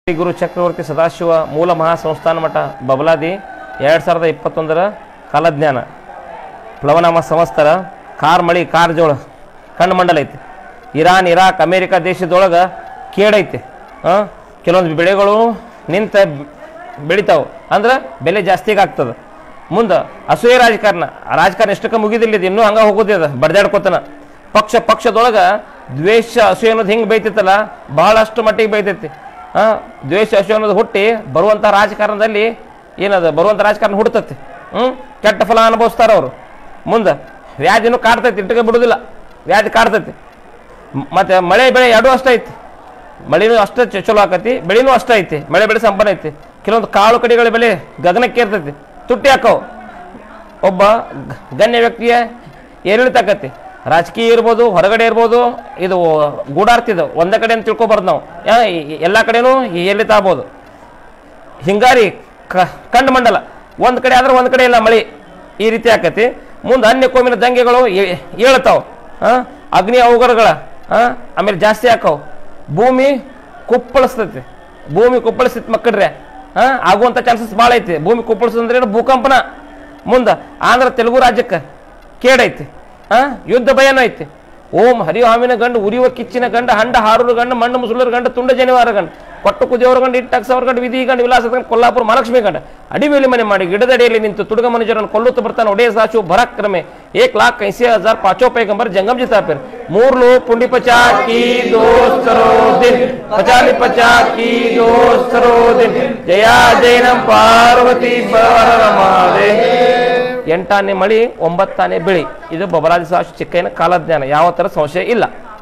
ಶ್ರೀ ಗುರು ಚಕ್ರವರ್ತಿ ಸದಾಶಿವ ಮೂಲ ಮಹಾಸಂಸ್ಥಾನ ಮಠ ಬಬಲಾದಿ ಎರಡು ಸಾವಿರದ ಇಪ್ಪತ್ತೊಂದರ ಕಾಲಜ್ಞಾನ ಪ್ಲವನಾಮ ಸಂವತ್ಸರ ಕಾರ್ ಮಳಿ ಕಾರ್ ಜೋಳ ಕಣ್ಣು ಮಂಡಲ ಐತಿ ಇರಾನ್ ಇರಾಕ್ ಅಮೇರಿಕಾ ದೇಶದೊಳಗೆ ಕೇಡೈತಿ ಹಾಂ ಕೆಲವೊಂದು ಬೆಳೆಗಳು ನಿಂತ ಬೆಳಿತಾವೆ ಅಂದ್ರೆ ಬೆಲೆ ಜಾಸ್ತಿಗೆ ಆಗ್ತದೆ ಮುಂದೆ ಅಸೂಯೆ ರಾಜಕಾರಣ ಆ ರಾಜಕಾರಣ ಎಷ್ಟಕ್ಕೆ ಮುಗಿದಿಲ್ಲ ಇದು ಇನ್ನೂ ಹಂಗೆ ಹೋಗೋದಿದೆ ಬಡ್ದಾಡ್ಕೋತಾನ ಪಕ್ಷ ಪಕ್ಷದೊಳಗೆ ದ್ವೇಷ ಅಸೂಯೆ ಅನ್ನೋದು ಹಿಂಗೆ ಬೈತೈತಲ್ಲ ಬಹಳಷ್ಟು ಮಟ್ಟಿಗೆ ಬೈತೈತಿ ಹಾಂ ದ್ವೇಷ ಅಸೂಯೆ ಅನ್ನೋದು ಹುಟ್ಟಿ ಬರುವಂಥ ರಾಜಕಾರಣದಲ್ಲಿ ಏನದ ಬರುವಂಥ ರಾಜಕಾರಣ ಹುಡ್ತತಿ ಹ್ಞೂ ಕೆಟ್ಟ ಫಲ ಅನುಭವಿಸ್ತಾರ ಅವರು ಮುಂದೆ ವ್ಯಾಧಿನೂ ಕಾಡ್ತೈತಿ ಇಟ್ಟಕ್ಕೆ ಬಿಡುದಿಲ್ಲ ವ್ಯಾಧಿ ಕಾಡ್ತೈತಿ ಮ್- ಮತ್ತೆ ಮಳೆ ಬೆಳೆ ಎರಡೂ ಅಷ್ಟೇ ಐತಿ ಮಳೆನೂ ಅಷ್ಟೇ ಚ- ಚಲೋ ಆಕತಿ ಬೆಳೆನೂ ಅಷ್ಟೇ ಐತಿ ಮಳೆ ಬೆಳೆ ಸಂಪನ್ನ ಐತಿ ಕೆಲವೊಂದು ಕಾಳು ಕಡಿಗಳ ಬೆಲೆ ಗಗನಕ್ಕೆ ಇರ್ತೈತಿ ತುಟ್ಟಿ ಹಾಕವು ಒಬ್ಬ ಗ- ಗಣ್ಯ ವ್ಯಕ್ತಿಯ ಏರಿಳಿತ ಆಕತಿ ರಾಜಕೀಯ ಇರ್ಬೋದು ಹೊರಗಡೆ ಇರ್ಬೋದು ಇದು ಗೂಡಾರ್ತಿದು ಒಂದೇ ಕಡೆ ಅಂತ ತಿಳ್ಕೊಬಾರ್ದು ನಾವು ಯಾ- ಈ- ಎಲ್ಲ ಕಡೆನೂ ಏರಿಳಿತ ಆಗ್ಬೋದು ಹಿಂಗಾರಿ ಕ ಕಂಡು ಮಂಡಲ ಒಂದು ಕಡೆ ಆದ್ರೆ ಒಂದು ಕಡೆ ಇಲ್ಲ ಮಳೆ ಈ ರೀತಿ ಆಕತಿ ಮುಂದೆ ಅನ್ಯ ಕೋಮಿನ ದಂಗೆಗಳು ಏ- ಏಳ್ತಾವ ಹಾಂ ಅಗ್ನಿ ಅವಘಡಗಳ ಹಾಂ ಆಮೇಲೆ ಜಾಸ್ತಿ ಆಕವು ಭೂಮಿ ಕುಪ್ಪಳಿಸ್ತೈತಿ ಭೂಮಿ ಕುಪ್ಪಳಿಸ್ತೈತಿ ಮಕ್ಕಳ್ರೆ ಹಾಂ ಆಗುವಂಥ ಚಾನ್ಸಸ್ ಭಾಳ ಐತಿ ಭೂಮಿ ಕುಪ್ಪಳಿಸಂದ್ರೆ ಏನು ಭೂಕಂಪನ ಮುಂದೆ ಆಂಧ್ರ ತೆಲುಗು ರಾಜ್ಯಕ್ಕೆ ಕೇಡೈತಿ ಹಾಂ ಯುದ್ಧ ಭಯನೂ ಐತಿ ಓಂ ಹರಿಯೋ ಹಾವಿನ ಗಂಡು ಉರಿಯುವ ಕಿಚ್ಚಿನ ಗಂಡ ಹಂಡ ಹಾರೂರು ಗಂಡು ಮಣ್ಣು ಮುಸುಳರ ಗಂಡ ತುಂಡ ಜನಿವಾರ ಗಂಡ ಕೊಟ್ಟು ಕುದಿಯವರ ಗಂಡ ಇಟ್ಟಕ್ಸವರ ಗಂಡ ವಿಧಿ ಗಂಡ ವಿಲಾಸದ ಗಂಡ ಕೊಲ್ಲಾಪುರ ಮಹಾಲಕ್ಷ್ಮಿ ಗಂಡ ಅಡಿವೇಲಿ ಮನೆ ಮಾಡಿ ಗಿಡದಡಿಯಲ್ಲಿ ನಿಂತು ತುಡುಗ ಮನುಜರನ್ನು ಕೊಲ್ಲುತ್ತ ಬರ್ತಾನೆ ಒಡೆಯ ಸಾಚು ಭರಕ್ರಮೆ ಏಕ್ ಲಾಖ ಐಸಿ ಹಜಾರ್ ಪಾಚೋ ಪೈಗಂಬರ್ ಜಂಗಮ್ ಜಿತಾಪಿರ್ ಮೂರ್ ಲೋ ಪುಂಡಿ ಪಚಾ ಕಿ ದೋಸ್ತರೋ ದಿನ್ ಪಚಾಲಿ ಪಚಾ ಕಿ ದೋಸ್ತರೋ ದಿನ್ ಜಯ ಜೈನಂ ಪಾರ್ವತಿ ಬರಮಾದೆ ಎಂಟಾನೇ ಮಳಿ ಒಂಬತ್ತಾನೇ ಬೆಳಿ ಇದು ಬಬಲಾದಿ ಸಾಶು ಚಿಕ್ಕಯ್ಯನ ಕಾಲಜ್ಞಾನ ಯಾವ ಥರ ಸಂಶಯ ಇಲ್ಲ